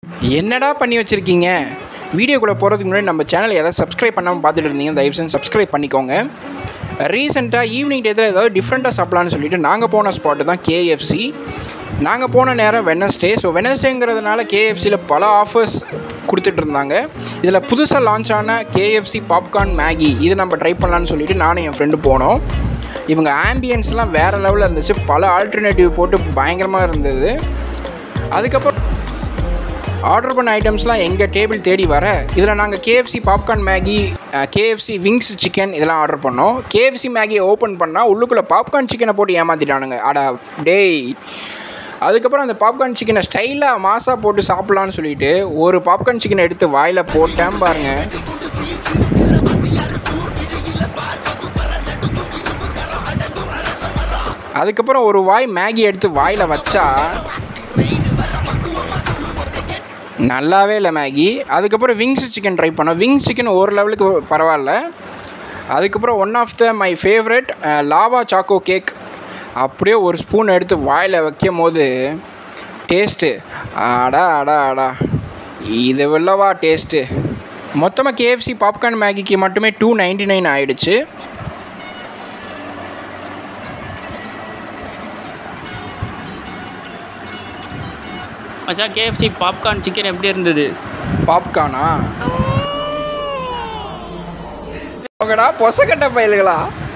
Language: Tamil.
என்னடா பண்ணி வச்சுருக்கீங்க வீடியோக்குள்ளே போகிறதுக்கு முன்னாடி நம்ம சேனல் யாராவது சப்ஸ்கிரைப் பண்ணாமல் பார்த்துட்டு இருந்தீங்க தயவு செஞ்சு சப்ஸ்கிரைப் பண்ணிக்கோங்க ரீசெண்டாக ஈவினிங் டேத்தில் ஏதாவது டிஃப்ரெண்ட்டாக சாப்பிட்லான்னு சொல்லிட்டு நாங்கள் போன ஸ்பாட்டு தான் கேஎஃப்சி நாங்கள் போன நேரம் வெனஸ்டே ஸோ வெனஸ்டேங்கிறதுனால கேஎஃப்சியில் பல ஆஃபர்ஸ் கொடுத்துட்டு இருந்தாங்க இதில் புதுசாக லான்ச் ஆன கேஎஃப்சி பாப்கார்ன் மேகி இது நம்ம ட்ரை பண்ணலான்னு சொல்லிட்டு நானும் என் ஃப்ரெண்டு போனோம் இவங்க ஆம்பியன்ஸ்லாம் வேறு லெவலில் இருந்துச்சு பல ஆல்டர்னேட்டிவ் போட்டு பயங்கரமாக இருந்தது அதுக்கப்புறம் ஆர்டர் பண்ண ஐட்டம்ஸ்லாம் எங்கள் டேபிள் தேடி வர இதில் நாங்கள் KFC popcorn Maggi KFC wings chicken இதெல்லாம் ஆர்டர் பண்ணோம் கேஎஃப்சி மேகியை ஓப்பன் பண்ணால் உள்ளுக்குள்ளே பாப்கார்ன் சிக்கனை போட்டு ஏமாற்றிட்டானுங்க அடா டேய் அதுக்கப்புறம் அந்த பாப்கார்ன் சிக்கனை ஸ்டைலாக மாசாக போட்டு சாப்பிட்லான்னு சொல்லிட்டு ஒரு பாப்கார்ன் சிக்கனை எடுத்து வாயில் போட்டேன் பாருங்க அதுக்கப்புறம் ஒரு வாய் மேகி எடுத்து வாயில் வச்சா நல்லாவே இல்லை மேகி அதுக்கப்புறம் விங்ஸ் சிக்கன் ட்ரை பண்ணோம் விங்ஸ் சிக்கன் ஒரு லெவலுக்கு பரவாயில்ல அதுக்கப்புறம் one of the my favourite lava choco cake அப்படியே ஒரு ஸ்பூன் எடுத்து வாயில் வைக்கும் போது டேஸ்ட்டு அடா அடா அடா இது வெள்ளவா டேஸ்ட்டு மொத்தமாக கேஎஃப்சி பாப்கார்ன் மேகிக்கு மட்டுமே டூ நைன்டி நைன் ஆயிடுச்சு மச்சான் கேஎஃப்சி பாப்கார்ன் சிக்கன் எப்படி இருந்தது பாப்கார்னா அவங்கடா பொசக்கட்ட பயல்களா